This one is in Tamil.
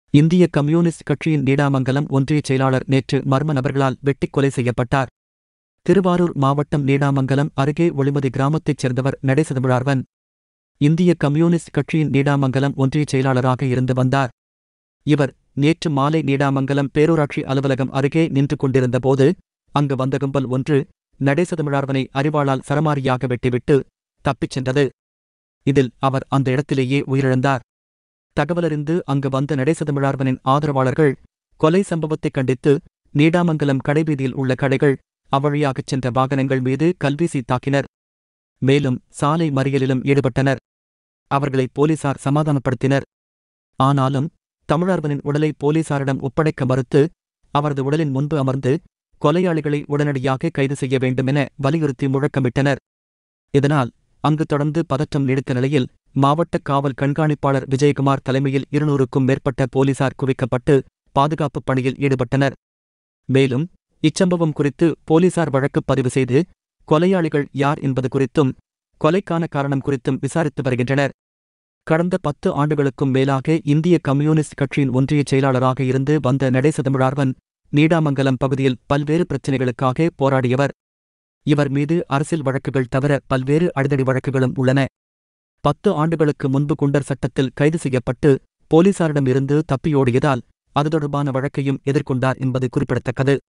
இந்திய கம்யூனிஸ்ட் கட்சியின் நீடாமங்கலம் ஒன்றிய செயலாளர் நேற்று மர்ம நபர்களால் வெட்டிக் கொலை செய்யப்பட்டார் திருவாரூர் மாவட்டம் நீடாமங்கலம் அருகே ஒளிமதி கிராமத்தைச் சேர்ந்தவர் நடேசதமிழார்வன் இந்திய கம்யூனிஸ்ட் கட்சியின் நீடாமங்கலம் ஒன்றிய செயலாளராக இருந்து வந்தார் இவர் நேற்று மாலை நீடாமங்கலம் பேரூராட்சி அலுவலகம் அருகே நின்று கொண்டிருந்தபோது அங்கு வந்த கும்பல் ஒன்று நடேசதமிழார்வனை அறிவாளால் சரமாரியாக வெட்டிவிட்டு தப்பிச் சென்றது இதில் அவர் அந்த இடத்திலேயே உயிரிழந்தார் தகவலறிந்து அங்கு வந்த நடேசதமிழார்வனின் ஆதரவாளர்கள் கொலை சம்பவத்தைக் கண்டித்து நீடாமங்கலம் கடைவீதியில் உள்ள கடைகள் அவ்வழியாகச் சென்ற வாகனங்கள் மீது கல்வீசி தாக்கினர் மேலும் சாலை மறியலிலும் ஈடுபட்டனர் அவர்களை போலீசார் சமாதானப்படுத்தினர் ஆனாலும் தமிழர்வனின் உடலை போலீசாரிடம் ஒப்படைக்க மறுத்து அவரது உடலின் முன்பு அமர்ந்து கொலையாளிகளை உடனடியாக கைது செய்ய வேண்டுமென வலியுறுத்தி முழக்கமிட்டனர் இதனால் அங்கு தொடர்ந்து பதற்றம் நீடித்த நிலையில் மாவட்ட காவல் கண்காணிப்பாளர் விஜயகுமார் தலைமையில் இருநூறுக்கும் மேற்பட்ட போலீசார் குவிக்கப்பட்டு பாதுகாப்புப் பணியில் ஈடுபட்டனர் மேலும் இச்சம்பவம் குறித்து போலீசார் வழக்கு பதிவு செய்து கொலையாளிகள் யார் என்பது குறித்தும் கொலைக்கான காரணம் குறித்தும் விசாரித்து வருகின்றனர் கடந்த பத்து ஆண்டுகளுக்கும் மேலாக இந்திய கம்யூனிஸ்ட் கட்சியின் ஒன்றிய செயலாளராக இருந்து வந்த நடேசதமிழார்வன் நீடாமங்கலம் பகுதியில் பல்வேறு பிரச்சினைகளுக்காக போராடியவர் இவர் மீது அரசியல் வழக்குகள் தவிர பல்வேறு அடிதடி வழக்குகளும் உள்ளன பத்து ஆண்டுகளுக்கு முன்பு குண்டர் சட்டத்தில் கைது செய்யப்பட்டு போலீசாரிடமிருந்து தப்பியோடியதால் அது தொடர்பான வழக்கையும் எதிர்கொண்டார் என்பது குறிப்பிடத்தக்கது